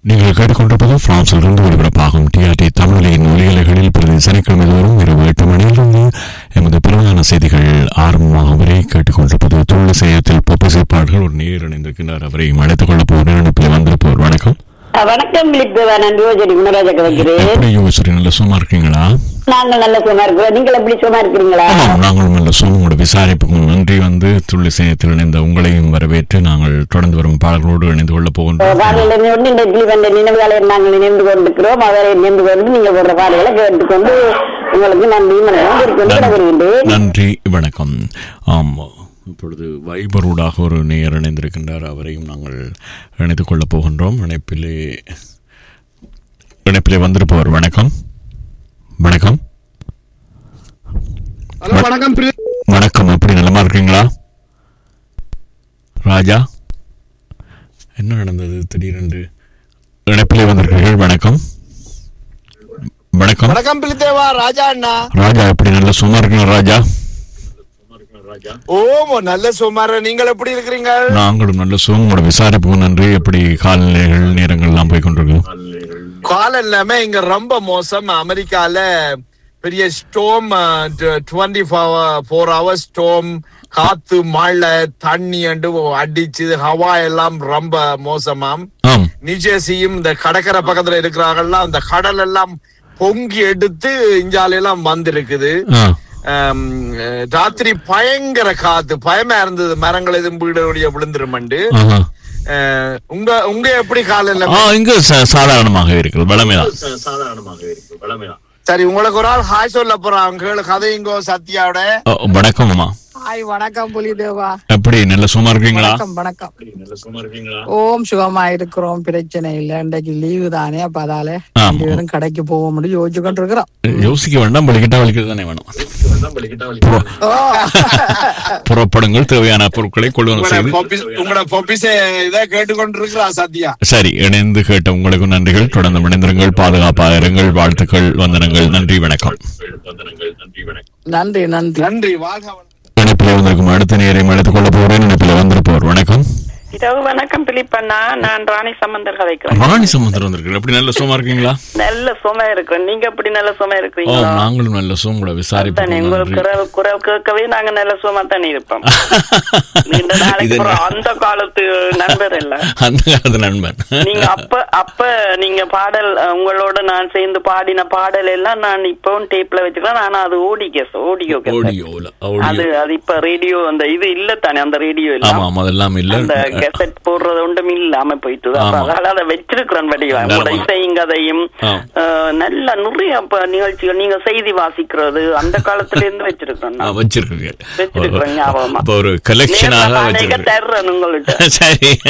நீங்கள் கேட்டுக்கொண்டிருப்பது பிரான்சிலிருந்து ஒளிபரப்பாகும் டிஆர்டி தமிழின் ஒலியலைகளில் பிரதி சனிக்கிழமை தோறும் இரவு எட்டு மணியிலிருந்து எமது பிரதான செய்திகள் ஆரம்பமாகும் வரை கேட்டுக்கொண்டிருப்பது தொழில் செய்யத்தில் பொப்பிசைப்பாளர்கள் ஒரு நேர் இணைந்திருக்கின்றார் அவரை அழைத்துக் கொள்ளப் போகிற நினைப்பில் வந்திருப்பவர் வணக்கம் அஹ் வணக்கம் பிலிப் நான் யோசரி குணராஜ கதைக்கிறேன் எப்படி யோசரி நல்ல சும்மா இருக்கீங்களா நாங்கள் நல்ல சுகமா இருக்கிறோம் நீங்கள் எப்படி சுகமா இருக்கிறீங்களா ஆமாம் நாங்களும் நல்ல சுகம் உங்களோட விசாரிப்புக்கும் நன்றி வந்து தொழில் செய்யத்தில் இணைந்த உங்களையும் வரவேற்று நாங்கள் தொடர்ந்து வரும் பாடல்களோடு இணைந்து கொள்ளப் போகின்றோம் காலையில இருந்து இந்த பிலிவண்ட நினைவுகளை நாங்கள் நினைந்து கொண்டிருக்கிறோம் அவரை நினைந்து கொண்டு நீங்க போடுற பாடல்களை கேட்டுக்கொண்டு உங்களுக்கு நன்றி மனதில் கொண்டு வருகின்றேன் நன்றி வணக்கம் ஆம் இப்பொழுது வைபரூடாக ஒரு நேயர் இணைந்திருக்கின்றார் அவரையும் நாங்கள் இணைத்துக் கொள்ளப் போகின்றோம் இணைப்பிலே இணைப்பிலே வந்திருப்பவர் வணக்கம் வணக்கம் ஹலோ வணக்கம் பிரி- வணக்கம் எப்படி நலமா இருக்கீங்களா ராஜா என்ன நடந்தது திடீரென்று இணைப்பிலே வந்திருக்கிறீர்கள் வணக்கம் வணக்கம் வணக்கம் பிலித்தேவா ராஜா அண்ணா ராஜா எப்படி நல்ல சும்மா இருக்கீங்களா ராஜா ஓமோ நல்ல சுமார நீங்கள் எப்படி இருக்கிறீங்க நாங்களும் நல்ல சுகம் உங்களோட விசாரிப்புக்கு நன்றி எப்படி காலநிலைகள் நேரங்கள் எல்லாம் போய் கொண்டிருக்கு காலம் எல்லாமே இங்க ரொம்ப மோசம் அமெரிக்கால பெரிய storm twenty four hours storm காத்து மழை தண்ணி அண்டு அடிச்சு ஹவா எல்லாம் ரொம்ப மோசமாம் ஆம் நிஜேசியும் இந்த கடற்கரை பக்கத்துல இருக்கிறாங்கலாம் அந்த கடல் எல்லாம் பொங்கி எடுத்து இஞ்சால எல்லாம் வந்திருக்குது ஆ ஆம், அஹ், ராத்திரி பயங்கர காத்து பயமா இருந்தது மரங்கள் எதுவும் வீடு விழுந்துருமண்டு ஆஹா. அஹ், உங்க உங்க எப்படி காலையில ஆ இங்க சா- சாதாரணமாக இருக்கிறது வளமைதான் சரி உங்களுக்கு ஒரு ஆள் ஹாய் சொல்ல போறாங்க கதையுங்கோ சத்யாவோட ஓ, வணக்கம் அம்மா ஹாய் வணக்கம் புலிதேவா எப்படி நல்ல சும்மா இருக்கீங்களா வணக்கம் வணக்கம் ஓம் சுகமா இருக்கிறோம் பிரச்சனை இல்ல இன்றைக்கு லீவு தானே அப்ப அதால ஆமா. ரெண்டு பேரும் கடைக்கு போக முடியும் யோசிச்சு கொண்டு இருக்கிறோம் யோசிக்க வேண்டாம் வலிக்கிட்டா வலிக்கிறது தானே வேணும் புற- ஓ புறப்படுங்கள் தேவையான பொருட்களை கொள்வன செய்து உங்களோட பொப்பிச இதை கேட்டுக்கொண்டு இருக்கிறா சத்யா சரி இணைந்து கேட்ட உங்களுக்கும் நன்றிகள் தொடர்ந்து இணைந்திருங்கள் பாதுகாப்பாக இருங்கள் வாழ்த்துக்கள் வந்தனங்கள் நன்றி வணக்கம் நன்றி நன்றி நன்றி வாழ்க வளமுடன். இணைப்பில் வந்திருக்கும் அடுத்த நேரை அழைத்துக் கொள்ள போகிறேன் இணைப்பில் வந்திருப்போர் வணக்கம் இரவு வணக்கம் பிலிப்பண்ணா நான் ராணி சம்பந்தர் கதைக்கிறேன் ராணி சமுத்திரம் வந்திருக்கீங்க எப்படி நல்ல சும்மா இருக்கீங்களா நல்ல சுமை இருக்கிறேன் நீங்க எப்படி நல்ல சுமை ஓ இருக்கிறீங்களா நாங்களும் நல்ல சுகம் உங்களை விசாரிப்பு தானே உங்கள் குரல் குரல் கேட்கவே நாங்க நல்ல சுகமா தானே இருப்போம் நீண்ட நாளைக்கு இது அப்புறம் அந்த காலத்து நண்பர் இல்ல அந்த காலத்து நண்பன் நீங்க அப்ப அப்ப நீங்க பாடல் அஹ், உங்களோட நான் சேர்ந்து பாடின பாடல் எல்லாம் நான் இப்பவும் டேப்ல வச்சுக்கலாம் ஆனா அது ஓடி கேஸ் ஓடியோ கேஸ் ஆடியோல அது ஆடியோ அது இப்ப ரேடியோ அந்த இது இல்ல தானே அந்த ரேடியோ ஆமா எல்லாம் ஆமா அதெல்லாம் இல்ல அந்த கேசட் போடுறது ஒன்றும் இல்லாம போயிட்டு அப்ப ஆமா. அதனால அதை வச்சிருக்கிறேன் வடிவா உங்களோட ஆமா. இசையும் கதையும் ஆ. அஹ், நல்ல நிறைய அப்ப நிகழ்ச்சிகள் நீங்க செய்தி வாசிக்கிறது அந்த காலத்துல இருந்து வச்சிருக்கேன் ஆ, நான். வச்சிருக்கீங்க வச்சிருக்கிறேன் ஞாபகமா. அப்ப ஒரு கலெக்ஷனாக நேர்ல அநேக வச்சிருக்கீங்க தர்றேன் உங்கள்ட்ட சரி